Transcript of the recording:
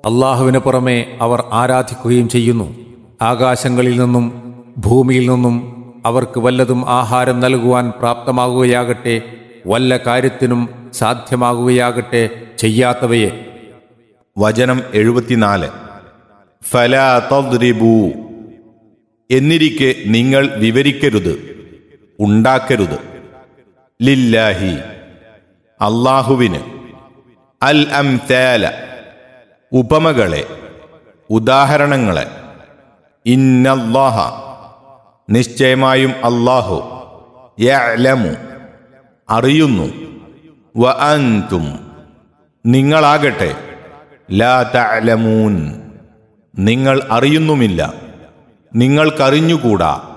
അള്ളാഹുവിന് പുറമെ അവർ ആരാധിക്കുകയും ചെയ്യുന്നു ആകാശങ്ങളിൽ നിന്നും ഭൂമിയിൽ നിന്നും അവർക്ക് വല്ലതും ആഹാരം നൽകുവാൻ പ്രാപ്തമാകുകയാകട്ടെ വല്ല കാര്യത്തിനും സാധ്യമാകുകയാകട്ടെ ചെയ്യാത്തവയെ വചനം എഴുപത്തിനാല് ഫലാ തദ്രിബൂ എന്നിരിക്കെ നിങ്ങൾ വിവരിക്കരുത് ഉണ്ടാക്കരുത് ലില്ലാഹി അള്ളാഹുവിന് അൽ അംതാല ഉപമകളെ ഉദാഹരണങ്ങളെ ഇന്നല്ലാഹ നിശ്ചയമായും അള്ളാഹു യഅലമു അറിയുന്നു വ അൻതും നിങ്ങളാകട്ടെ ലാ തഅലമൂൻ നിങ്ങൾ അറിയുന്നുമില്ല നിങ്ങൾക്കറിഞ്ഞുകൂടാ